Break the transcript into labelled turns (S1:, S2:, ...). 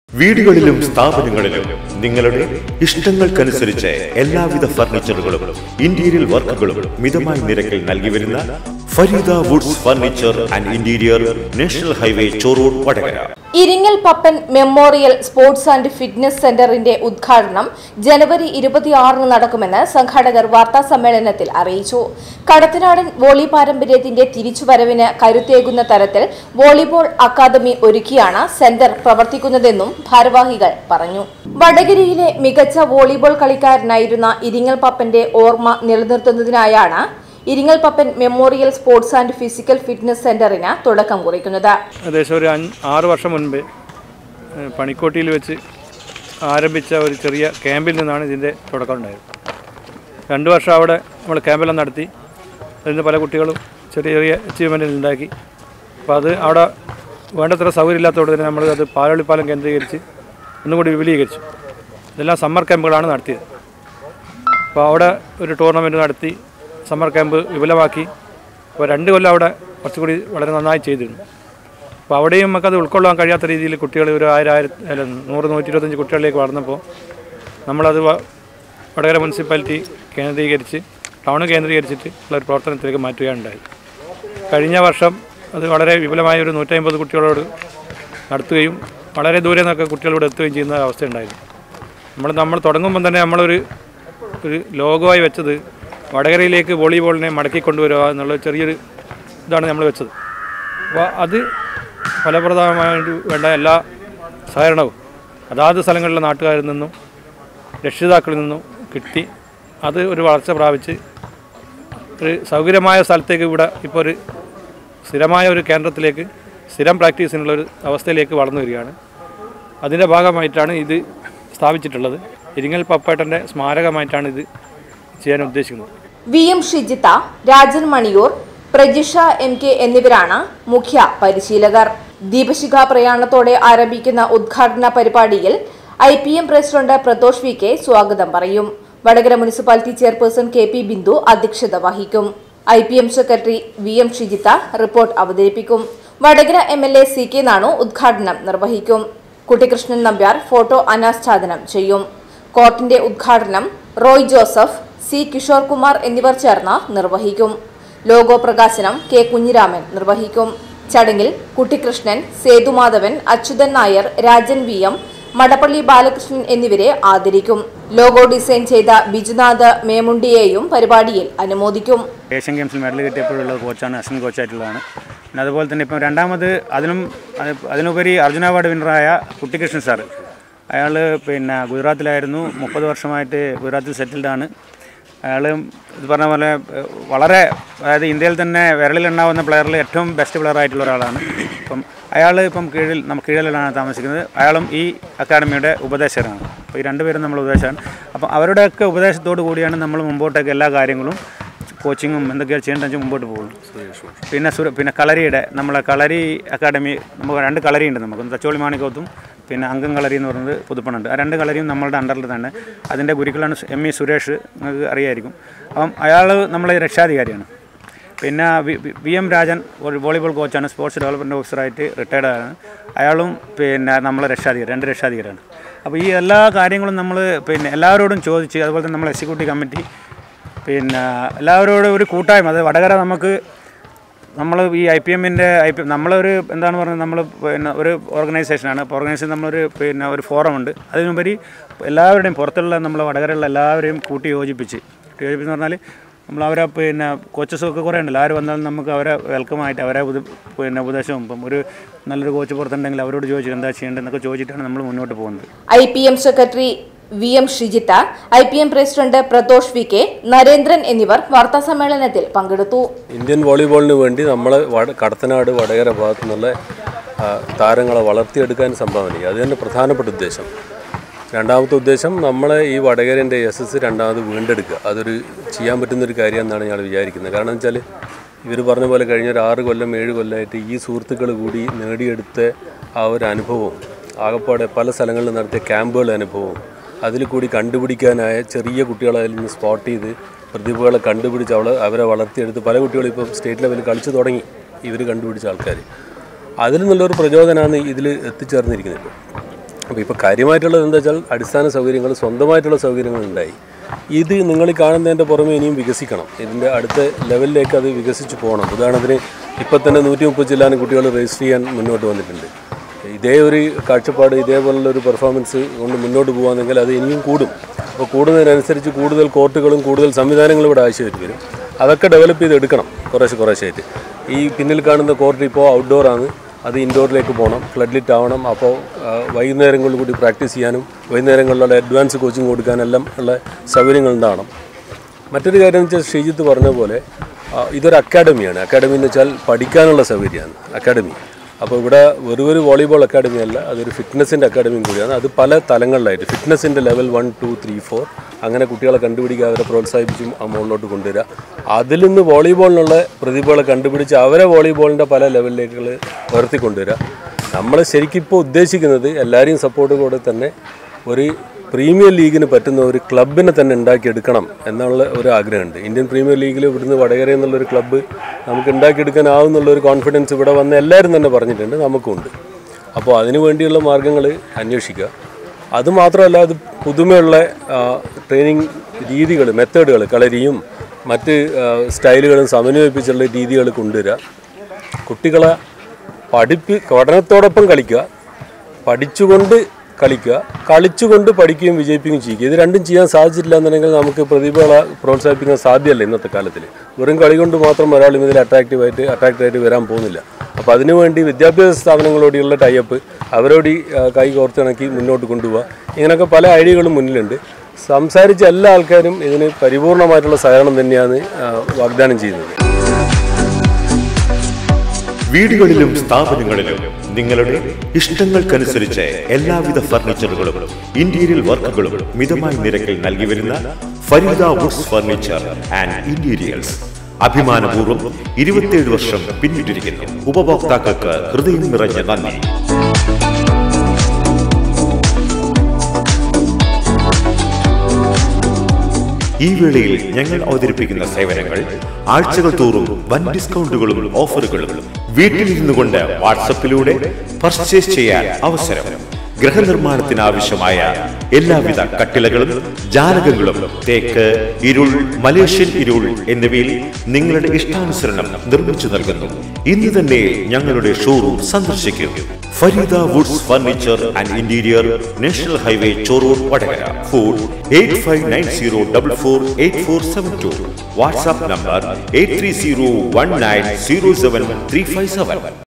S1: വീടുകളിലും സ്ഥാപനങ്ങളിലും നിങ്ങളുടെ ഇഷ്ടങ്ങൾക്കനുസരിച്ച് എല്ലാവിധ ഫർണിച്ചറുകളും ഇന്റീരിയർ വർക്കുകളും മിതമായ നിരക്കിൽ നൽകി വരുന്ന Fareeda woods furniture and interior national highway Chorur Vadakara
S2: Iringal Pappan memorial sports and fitness സെന്ററിന്റെ ഉദ്ഘാടനം ജനുവരി ഇരുപത്തിയാറിന് നടക്കുമെന്ന് സംഘാടകർ വാർത്താ സമ്മേളനത്തിൽ അറിയിച്ചു കടത്തനാടൻ വോളി പാരമ്പര്യത്തിന്റെ തിരിച്ചുവരവിന് കരുത്തേകുന്ന തരത്തിൽ വോളിബോൾ അക്കാദമി ഒരുക്കിയാണ് സെന്റർ പ്രവർത്തിക്കുന്നതെന്നും ഭാരവാഹികൾ പറഞ്ഞു വടകരയിലെ മികച്ച വോളിബോൾ കളിക്കാരനായിരുന്ന ഇരിങ്ങൽ പപ്പന്റെ ഓർമ്മ നിലനിർത്തുന്നതിനായാണ് Iringal Pappan memorial sports and physical fitness സെന്ററിന് തുടക്കം കുറിക്കുന്നത്
S3: ഏകദേശം ഒരു അഞ്ച് ആറ് വർഷം മുൻപ് ഏഹ്, പണിക്കോട്ടിയിൽ വെച്ച് ആരംഭിച്ച ഒരു ചെറിയ ക്യാമ്പിൽ നിന്നാണ് ഇതിൻ്റെ തുടക്കം ഉണ്ടായത് രണ്ട് വർഷം അവിടെ നമ്മൾ ക്യാമ്പെല്ലാം നടത്തി അതിൽ നിന്ന് പല കുട്ടികളും ചെറിയ ചെറിയ അച്ചീവ്മെൻറ്റുകൾ ഉണ്ടാക്കി അപ്പോൾ അത് അവിടെ വേണ്ടത്ര സൗകര്യമില്ലാത്തതുകൊണ്ട് തന്നെ നമ്മൾ അത് പാലൊളിപ്പാലം കേന്ദ്രീകരിച്ച് ഒന്നുകൂടി വിപുലീകരിച്ചു ഇതെല്ലാം സമ്മർ ക്യാമ്പുകളാണ് നടത്തിയത് അപ്പോൾ അവിടെ ഒരു ടൂർണമെൻറ്റ് നടത്തി സമ്മർ ക്യാമ്പ് വിപുലമാക്കി അപ്പോൾ രണ്ട് കൊല്ലം അവിടെ കുറച്ചുകൂടി വളരെ നന്നായി ചെയ്തിരുന്നു അപ്പോൾ അവിടെയും നമുക്കത് ഉൾക്കൊള്ളാൻ കഴിയാത്ത രീതിയിൽ കുട്ടികൾ ഒരു ആയിരം ആയിരത്തി അല്ല നൂറ് നൂറ്റി ഇരുപത്തഞ്ച് കുട്ടികളിലേക്ക് വളർന്നപ്പോൾ നമ്മളത് വ- വടകര മുനിസിപ്പാലിറ്റി കേന്ദ്രീകരിച്ച് ടൗൺ കേന്ദ്രീകരിച്ചിട്ട് ഉള്ള ഒരു പ്രവർത്തനത്തിലേക്ക് മാറ്റുകയാണ് ഉണ്ടായത് കഴിഞ്ഞ വർഷം അത് വളരെ വിപുലമായ ഒരു നൂറ്റമ്പത് കുട്ടികളോട് നടത്തുകയും വളരെ ദൂരെ നിന്നൊക്കെ കുട്ടികളോട് എത്തുകയും ചെയ്യുന്ന അവസ്ഥ ഉണ്ടായിരുന്നു നമ്മൾ നമ്മൾ തുടങ്ങുമ്പം തന്നെ നമ്മളൊരു ഒരു ലോഗോയായി വെച്ചത് വടകരയിലേക്ക് വോളിബോളിനെ മടക്കി കൊണ്ടുവരിക എന്നുള്ള ചെറിയൊരു ഇതാണ് നമ്മൾ വെച്ചത് അപ്പോൾ അത് ഫലപ്രദമായിട്ട് വേണ്ട എല്ലാ സഹകരണവും അതാത് സ്ഥലങ്ങളിലെ നാട്ടുകാരിൽ നിന്നും രക്ഷിതാക്കളിൽ നിന്നും കിട്ടി അത് ഒരു വളർച്ച പ്രാപിച്ച് ഒരു സൗകര്യമായ സ്ഥലത്തേക്ക് ഇവിടെ ഇപ്പോൾ ഒരു സ്ഥിരമായ ഒരു കേന്ദ്രത്തിലേക്ക് സ്ഥിരം പ്രാക്ടീസിനുള്ള ഒരു അവസ്ഥയിലേക്ക് വളർന്നു വരികയാണ് അതിൻ്റെ ഭാഗമായിട്ടാണ് ഇത് സ്ഥാപിച്ചിട്ടുള്ളത് ഇരിങ്ങൽ പപ്പേട്ടൻ്റെ സ്മാരകമായിട്ടാണ് ഇത് ചെയ്യാൻ ഉദ്ദേശിക്കുന്നത്
S2: V M Shijith Rajan Maniyur Prajisha M K എന്നിവരാണ് മുഖ്യ പരിശീലകർ ദീപശിഖ പ്രയാണത്തോടെ ആരംഭിക്കുന്ന ഉദ്ഘാടന പരിപാടിയിൽ I P M president Prathosh V K സ്വാഗതം പറയും Vadakara municipality chairperson K P Bindu അധ്യക്ഷത വഹിക്കും I P M secretary V M Shijith report അവതരിപ്പിക്കും Vadakara M L A C K Nanu ഉദ്ഘാടനം നിർവഹിക്കും കുട്ടികൃഷ്ണൻ നമ്പ്യാർ ഫോട്ടോ അനാച്ഛാദനം ചെയ്യും കോർട്ടിന്റെ ഉദ്ഘാടനം റോയ് ജോസഫ് സി കിഷോർ കുമാർ എന്നിവർ ചേർന്ന് നിർവഹിക്കും ലോഗോ പ്രകാശനം കെ കുഞ്ഞിരാമൻ നിർവഹിക്കും ചടങ്ങിൽ കുട്ടികൃഷ്ണൻ സേതുമാധവൻ അച്യുതൻ നായർ രാജൻ വി എം മടപ്പള്ളി ബാലകൃഷ്ണൻ എന്നിവരെ ആദരിക്കും ലോഗോ ഡിസൈൻ ചെയ്ത ബിജുനാഥ് മേമുണ്ടിയെയും പരിപാടിയിൽ അനുമോദിക്കും
S4: ഏഷ്യൻ ഗെയിംസിൽ മെഡൽ കിട്ടിയപ്പോഴുള്ള കോച്ചാണ് അശ്വിൻ കോച്ചായിട്ടുള്ളതാണ് പിന്നെ അതുപോലെ തന്നെ ഇപ്പം രണ്ടാമത് അതിനും അത് അതിനുപരി അർജുന അവാർഡ് വിന്നറായ കുട്ടികൃഷ്ണൻ സാർ അയാൾ പിന്നെ ഗുജറാത്തിലായിരുന്നു മുപ്പത് വർഷമായിട്ട് ഗുജറാത്തിൽ സെറ്റിൽഡാണ് അയാൾ ഇത് പറഞ്ഞ പോലെ ഏഹ്, വളരെ അതായത് ഇന്ത്യയിൽ തന്നെ വിരലിലുണ്ടാവുന്ന പ്ലെയറിൽ ഏറ്റവും ബെസ്റ്റ് പ്ലെയർ ആയിട്ടുള്ള ഒരാളാണ് ഇപ്പം അയാൾ ഇപ്പം കീഴിൽ നമുക്ക് കീഴിലാണ് താമസിക്കുന്നത് അയാളും ഈ അക്കാഡമിയുടെ ഉപദേശകരാണ് അപ്പോൾ ഈ രണ്ടുപേരും നമ്മൾ ഉപദേശമാണ് അപ്പം അവരുടെയൊക്കെ ഉപദേശത്തോടു കൂടിയാണ് നമ്മൾ മുമ്പോട്ടേക്ക് എല്ലാ കാര്യങ്ങളും കോച്ചിങ്ങും എന്തൊക്കെയാണ് ചെയ്യേണ്ടത് വെച്ചാൽ മുമ്പോട്ട് പോകുള്ളൂ പിന്നെ സുര പിന്നെ കളരിയുടെ നമ്മളെ കളരി അക്കാഡമി നമുക്ക് രണ്ട് കളരി ഉണ്ട് നമുക്ക് ഒന്ന് തച്ചോളി മാണിക്കോത്തും പിന്നെ അംഗം കളരി എന്ന് പറയുന്നത് പുതുപ്പണുണ്ട് ആ രണ്ട് കളരിയും നമ്മളുടെ അണ്ടറിൽ തന്നെ അതിൻ്റെ ഗുരുക്കളാണ് എം ഇ സുരേഷ് നിങ്ങൾക്ക് അറിയായിരിക്കും അപ്പം അയാൾ നമ്മളെ രക്ഷാധികാരിയാണ് പിന്നെ V- V- V M Rajan ഒരു വോളിബോൾ കോച്ചാണ് സ്പോർട്സ് ഡെവലപ്മെൻറ്റ് ഓഫീസറായിട്ട് റിട്ടയർഡ് ആണ് അയാളും പിന്നെ നമ്മളെ രക്ഷാധികാരി രണ്ട് രക്ഷാധികാരാണ് അപ്പോൾ ഈ എല്ലാ കാര്യങ്ങളും നമ്മൾ പിന്നെ എല്ലാവരോടും ചോദിച്ച് അതുപോലെ തന്നെ നമ്മൾ എക്സിക്യൂട്ടീവ് കമ്മിറ്റി പിന്നെ എല്ലാവരോടും ഒരു കൂട്ടായ്മ അത് വടകര നമുക്ക് നമ്മൾ ഈ ഐ പി എമ്മിൻ്റെ ഐ പി നമ്മളൊരു എന്താണ് പറയുന്നത് നമ്മൾ പിന്നെ ഒരു ഓർഗനൈസേഷനാണ് അപ്പോൾ ഓർഗനൈസേഷൻ നമ്മളൊരു പിന്നെ ഒരു ഫോറമുണ്ട് അതിനുപരി എല്ലാവരുടെയും പുറത്തുള്ള നമ്മൾ വടകരയുള്ള എല്ലാവരെയും കൂട്ടി യോജിപ്പിച്ച് കൂട്ടി യോജിപ്പിച്ച് പറഞ്ഞാൽ നമ്മൾ അവരെ പിന്നെ കോച്ചസും ഒക്കെ കുറേ ഉണ്ടല്ലോ ആര് വന്നാലും നമുക്ക് അവരെ വെൽക്കമായിട്ട് അവരെ ഉപ- പിന്നെ ഉപദേശവും ഇപ്പം ഒരു നല്ലൊരു കോച്ച് പുറത്തുണ്ടെങ്കിൽ അവരോട് ചോദിച്ചിട്ട് എന്താ ചെയ്യേണ്ടതെന്നൊക്കെ ചോദിച്ചിട്ടാണ് നമ്മൾ മുന്നോട്ട് പോകുന്നത്
S2: I P M secretary V M Shijith I P M president Prathosh V K Narendran എന്നിവർ വാർത്താസമ്മേളനത്തിൽ പങ്കെടുത്തു
S5: ഇന്ത്യൻ വോളിബോളിന് വേണ്ടി നമ്മൾ വട കടത്തനാട് വടകര ഭാഗത്തു നിന്നുള്ള ആ, താരങ്ങളെ വളർത്തിയെടുക്കാൻ സംഭാവന ചെയ്യുക അത് തന്നെ പ്രധാനപ്പെട്ട ഉദ്ദേശം രണ്ടാമത്തെ ഉദ്ദേശം നമ്മളെ ഈ വടകരൻ്റെ എസ് എസ് രണ്ടാമത് വീണ്ടെടുക്കുക അതൊരു ചെയ്യാൻ പറ്റുന്നൊരു കാര്യമെന്നാണ് ഞങ്ങൾ വിചാരിക്കുന്നത് കാരണം വെച്ചാൽ ഇവർ പറഞ്ഞ പോലെ കഴിഞ്ഞ ഒരു ആറ് കൊല്ലം ഏഴ് കൊല്ലമായിട്ട് ഈ സുഹൃത്തുക്കൾ കൂടി നേടിയെടുത്ത ആ ഒരു അനുഭവവും ആകപ്പാടെ പല സ്ഥലങ്ങളിൽ നടത്തിയ ക്യാമ്പുകളുടെ അനുഭവവും അതിൽ കൂടി കണ്ടുപിടിക്കാനായ ചെറിയ കുട്ടികളെ അതിൽ നിന്ന് സ്പോട്ട് ചെയ്ത് പ്രതിഭകളെ കണ്ടുപിടിച്ച് അവളെ അവരെ വളർത്തിയെടുത്ത് പല കുട്ടികളും ഇപ്പം സ്റ്റേറ്റ് ലെവലിൽ കളിച്ചു തുടങ്ങി ഇവർ കണ്ടുപിടിച്ച ആൾക്കാർ അതിൽ നിന്നുള്ളൊരു പ്രചോദനമാണ് ഇതിൽ എത്തിച്ചേർന്നിരിക്കുന്നത് ഇപ്പോൾ അപ്പോൾ ഇപ്പോൾ കാര്യമായിട്ടുള്ളത് എന്താ വെച്ചാൽ അടിസ്ഥാന സൗകര്യങ്ങൾ സ്വന്തമായിട്ടുള്ള സൗകര്യങ്ങൾ ഉണ്ടായി ഇത് നിങ്ങൾ ഈ കാണുന്നതിൻ്റെ പുറമെ ഇനിയും വികസിക്കണം ഇതിൻ്റെ അടുത്ത ലെവലിലേക്ക് അത് വികസിച്ച് പോകണം ഉദാഹരണത്തിന് ഇപ്പോൾ തന്നെ നൂറ്റി മുപ്പത് ജില്ലാനും കുട്ടികൾ രജിസ്റ്റർ ചെയ്യാൻ മുന്നോട്ട് വന്നിട്ടുണ്ട് ഇതേ ഒരു കാഴ്ചപ്പാട് ഇതേപോലുള്ള ഒരു പെർഫോമൻസ് കൊണ്ട് മുന്നോട്ട് പോകുകയാണെങ്കിൽ അത് ഇനിയും കൂടും അപ്പോൾ കൂടുന്നതിനനുസരിച്ച് കൂടുതൽ കോർട്ടുകളും കൂടുതൽ സംവിധാനങ്ങളും ഇവിടെ ആവശ്യമായിട്ട് വരും അതൊക്കെ ഡെവലപ്പ് ചെയ്ത് എടുക്കണം കുറേശ്ശെ കുറേശ്ശായിട്ട് ഈ പിന്നിൽ കാണുന്ന കോർട്ട് ഇപ്പോൾ ഔട്ട്ഡോർ ആണ് അത് ഇൻഡോറിലേക്ക് പോകണം ഫ്ലഡ് ലിറ്റ് ആവണം അപ്പോൾ ആ, വൈകുന്നേരങ്ങളിൽ കൂടി പ്രാക്ടീസ് ചെയ്യാനും വൈകുന്നേരങ്ങളിലുള്ള അഡ്വാൻസ് കോച്ചിങ് കൊടുക്കാനെല്ലാം ഉള്ള സൗകര്യങ്ങൾ ഉണ്ടാവണം മറ്റൊരു കാര്യം എന്ന് വെച്ചാൽ ശ്രീജിത്ത് പറഞ്ഞ പോലെ ആ, ഇതൊരു അക്കാഡമിയാണ് അക്കാഡമി എന്ന് വെച്ചാൽ പഠിക്കാനുള്ള സൗകര്യമാണ് അക്കാഡമി അപ്പോൾ ഇവിടെ വെറും ഒരു വോളിബോൾ അക്കാഡമി അല്ല അതൊരു ഫിറ്റ്നസിൻ്റെ അക്കാഡമിയും കൂടിയാണ് അത് പല തലങ്ങളിലായിട്ട് ഫിറ്റ്നസിൻ്റെ level one two three four അങ്ങനെ കുട്ടികളെ കണ്ടുപിടിക്കുക അവരെ പ്രോത്സാഹിപ്പിച്ചും ആ മുകളിലോട്ട് കൊണ്ടുവരിക അതിൽ നിന്ന് വോളിബോളിനുള്ള പ്രതിഭകളെ കണ്ടുപിടിച്ച് അവരെ വോളിബോളിൻ്റെ പല ലെവലിലേക്ക് ഉയർത്തിക്കൊണ്ടുവരിക നമ്മൾ ശരിക്കും ഇപ്പോൾ ഉദ്ദേശിക്കുന്നത് എല്ലാവരെയും സപ്പോർട്ടോടെ തന്നെ ഒരു പ്രീമിയർ ലീഗിന് പറ്റുന്ന ഒരു ക്ലബിനെ തന്നെ ഉണ്ടാക്കിയെടുക്കണം എന്നുള്ള ഒരു ആഗ്രഹമുണ്ട് ഇന്ത്യൻ പ്രീമിയർ ലീഗിൽ ഇവിടുന്ന് വടകര എന്നുള്ളൊരു ക്ലബ്ബ് നമുക്ക് ഉണ്ടാക്കിയെടുക്കാനാവുന്നുള്ള ഒരു കോൺഫിഡൻസ് ഇവിടെ വന്ന് എല്ലാവരും തന്നെ പറഞ്ഞിട്ടുണ്ട് നമുക്കുണ്ട് അപ്പോൾ അതിനു വേണ്ടിയുള്ള മാർഗ്ഗങ്ങൾ അന്വേഷിക്കുക അതുമാത്രമല്ല അത് പുതുമയുള്ള ട്രെയിനിങ് രീതികൾ മെത്തേഡുകൾ കളരിയും മറ്റ് ആ, സ്റ്റൈലുകളും സമന്വയിപ്പിച്ചുള്ള രീതികൾ കൊണ്ടുവരിക കുട്ടികളെ പഠിപ്പി പഠനത്തോടൊപ്പം കളിക്കുക പഠിച്ചുകൊണ്ട് കളിക്കുക കളിച്ചുകൊണ്ട് പഠിക്കുകയും വിജയിപ്പിക്കുകയും ചെയ്യുക ഇത് രണ്ടും ചെയ്യാൻ സാധിച്ചിട്ടില്ല എന്നുണ്ടെങ്കിൽ നമുക്ക് പ്രതിഭകളെ പ്രോത്സാഹിപ്പിക്കാൻ സാധ്യമല്ല ഇന്നത്തെ കാലത്തിൽ വെറും കളി കൊണ്ട് മാത്രം ഒരാൾ ഇതിൽ അട്രാക്റ്റീവായിട്ട് അട്രാക്റ്റീവായിട്ട് വരാൻ പോകുന്നില്ല അപ്പോൾ അതിനുവേണ്ടി വിദ്യാഭ്യാസ സ്ഥാപനങ്ങളോടെയുള്ള ടൈപ്പ് അവരോട് ഈ, ആ, കൈ കോർത്തിണക്കി മുന്നോട്ട് കൊണ്ടുപോകുക ഇങ്ങനെയൊക്കെ പല ഐഡിയകളും മുന്നിലുണ്ട് സംസാരിച്ച എല്ലാ ആൾക്കാരും ഇതിന് പരിപൂർണമായിട്ടുള്ള സഹകരണം തന്നെയാണ് ആ, വാഗ്ദാനം ചെയ്യുന്നത്
S1: വീടുകളിലും സ്ഥാപനങ്ങളിലും നിങ്ങളുടെ ഇഷ്ടങ്ങൾക്കനുസരിച്ച് എല്ലാവിധ ഫർണിച്ചറുകളും ഇന്റീരിയർ വർക്കുകളും മിതമായ നിരക്കിൽ നൽകി വരുന്ന Fareeda woods furniture and interiors അഭിമാനപൂർവ്വം ഇരുപത്തിയേഴ് വർഷം പിന്നിട്ടിരിക്കുന്നു ഉപഭോക്താക്കൾക്ക് ഹൃദയം നിറഞ്ഞ നന്ദി ഈ വേളയിൽ ഞങ്ങൾ അവതരിപ്പിക്കുന്ന സേവനങ്ങൾ ആഴ്ചകൾ തോറും വൻ ഡിസ്കൗണ്ടുകളും ഓഫറുകളും വീട്ടിലിരുന്നു കൊണ്ട് വാട്സപ്പിലൂടെ പർച്ചേസ് ചെയ്യാൻ അവസരം ഗൃഹനിർമ്മാണത്തിന് ആവശ്യമായ എല്ലാവിധ കട്ടിലകളും ജാലകങ്ങളും തേക്ക് ഇരുൾ മലേഷ്യൻ ഇരുൾ എന്നിവയിൽ നിങ്ങളുടെ ഇഷ്ടാനുസരണം നിർമ്മിച്ചു നൽകുന്നു ഇന്ന് തന്നെ ഞങ്ങളുടെ ഷോറൂം സന്ദർശിക്കൂ Fareeda woods furniture and interior national highway Chorur Vadakara phone eight five nine zero double four eight four seven two WhatsApp number eight three zero one nine zero seven three five seven